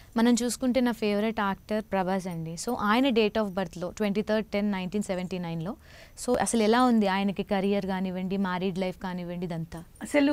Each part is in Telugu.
మనం చూసుకుంటే నా ఫేవరెట్ యాక్టర్ ప్రభాస్ అండి సో ఆయన డేట్ ఆఫ్ బర్త్లో twenty third ten nineteen seventy నైన్లో సో అసలు ఎలా ఉంది ఆయనకి కెరియర్ కానివ్వండి మ్యారీడ్ లైఫ్ కానివ్వండి ఇదంతా అసలు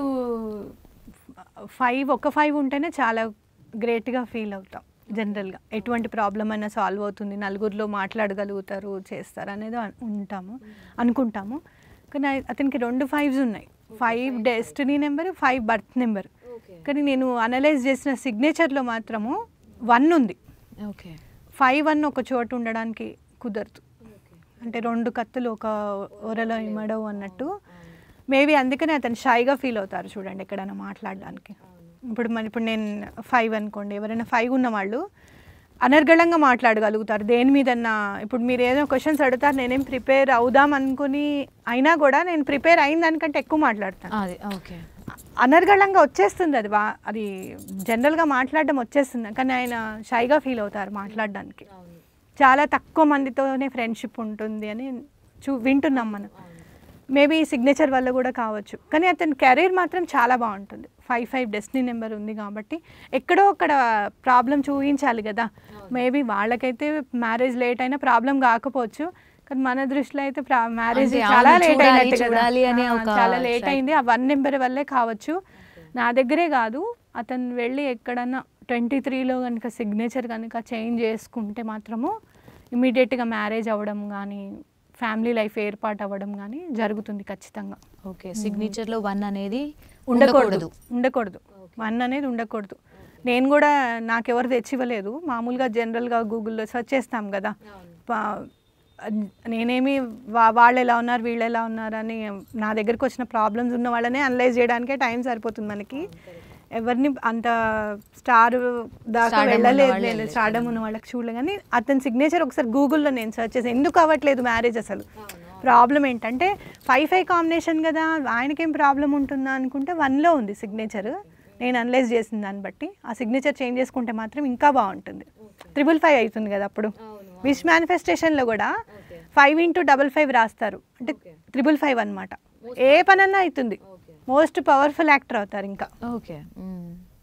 ఫైవ్ ఒక ఫైవ్ ఉంటేనే చాలా గ్రేట్గా ఫీల్ అవుతాం జనరల్గా ఎటువంటి ప్రాబ్లం అయినా సాల్వ్ అవుతుంది నలుగురిలో మాట్లాడగలుగుతారు చేస్తారు అనేది అను- ఉంటాము అనుకుంటాము కానీ ఆ- అతనికి రెండు ఫైవ్స్ ఉన్నాయి five destiny number five birth number కానీ నేను అనలైజ్ చేసిన సిగ్నేచర్లో మాత్రము వన్ ఉంది ఓకే ఫైవ్ వన్ ఒక చోట ఉండడానికి కుదరదు అంటే రెండు కత్తులు ఒక ఒరలో ఇమ్మడవు అన్నట్టు మేబీ అందుకనే అతను షైగా ఫీల్ అవుతారు చూడండి ఎక్కడైనా మాట్లాడడానికి ఇప్పుడు మరి ఇప్పుడు నేను ఫైవ్ అనుకోండి ఎవరైనా ఫైవ్ ఉన్న వాళ్ళు అనర్గళంగా మాట్లాడగలుగుతారు దేని మీదన్నా ఇప్పుడు మీరు ఏదో క్వశ్చన్స్ అడుగుతారు నేనేం ప్రిపేర్ అవుదాం అనుకుని అయినా కూడా నేను ప్రిపేర్ అయిన దానికంటే ఎక్కువ మాట్లాడతాను అది ఓకే అనర్గళంగా వచ్చేస్తుంది అది వా అది జనరల్గా మాట్లాడడం వచ్చేస్తుంది కానీ ఆయన షైగా ఫీల్ అవుతారు మాట్లాడడానికి చాలా తక్కువ మందితోనే ఫ్రెండ్షిప్ ఉంటుంది అని చూ వింటున్నాం మనం మేబీ సిగ్నేచర్ వల్ల కూడా కావచ్చు కానీ అతని కెరీర్ మాత్రం చాలా బాగుంటుంది ఫైవ్ ఫైవ్ డెస్టినీ నెంబర్ ఉంది కాబట్టి ఎక్కడో అక్కడ ప్రాబ్లం చూపించాలి కదా మేబీ వాళ్ళకైతే మ్యారేజ్ లేట్ అయినా ప్రాబ్లం కాకపోవచ్చు కానీ మన దృష్టిలో అయితే మ్యారేజ్ అంటే చాలా అవును, లేట్ చూడాలి, అయినట్టు కదా చూడాలి అనే ఆ, ఒక చాలా లేట్ excitement. అయింది ఆ వన్ నెంబర్ వల్లే కావచ్చు నా దగ్గరే కాదు అతను వెళ్ళి ఎక్కడన్నా ట్వంటీ త్రీలో కనుక సిగ్నేచర్ కనుక చేంజ్ చేసుకుంటే మాత్రము ఇమీడియట్గా మ్యారేజ్ అవ్వడం కానీ ఫ్యామిలీ లైఫ్ ఏర్పాటు అవ్వడం కానీ జరుగుతుంది ఖచ్చితంగా ఓకే సిగ్నేచర్లో వన్ అనేది ఉండకూడదు ఉండకూడదు వన్ అనేది ఉండకూడదు నేను కూడా నాకెవరు తెచ్చివ్వలేదు మామూలుగా జనరల్గా గూగుల్లో సెర్చ్ చేస్తాం కదా పా- నేనేమి వా- వాళ్ళు ఎలా ఉన్నారు వీళ్ళు ఎలా ఉన్నారు అని నా దగ్గరకు వచ్చిన ప్రాబ్లమ్స్ ఉన్న వాళ్ళనే అనలైజ్ చేయడానికే టైం సరిపోతుంది మనకి ఎవరిని అంత స్టార్ దాకా Stardom ఉన్న వెళ్ళలేదు వాళ్ళు నేను వెళ్ళలేదు. స్టార్డమ్ ఉన్న వాళ్ళకి చూడలే కానీ అతని సిగ్నేచర్ ఒకసారి గూగుల్లో నేను సెర్చ్ చేసి ఎందుకు అవ్వట్లేదు మ్యారేజ్ అసలు ప్రాబ్లం ఏంటంటే ఫైవ్ ఫైవ్ కాంబినేషన్ కదా ఆయనకేం ప్రాబ్లం ఉంటుందా అనుకుంటే వన్లో ఉంది సిగ్నేచర్ నేను అనలైజ్ చేసిన దాన్ని బట్టి ఆ సిగ్నేచర్ చేంజ్ చేసుకుంటే మాత్రం ఇంకా బాగుంటుంది త్రిబుల్ ఫైవ్ అవుతుంది కదా అప్పుడు విష్ మేనిఫెస్టేషన్లో కూడా ఫైవ్ ఇంటూ డబల్ ఫైవ్ రాస్తారు అంటే త్రిబుల్ ఫైవ్ అనమాట ఏ పనన్నా అవుతుంది మోస్ట్ పవర్ఫుల్ యాక్టర్ అవుతారు ఇంకా ఓకే మ్మ్.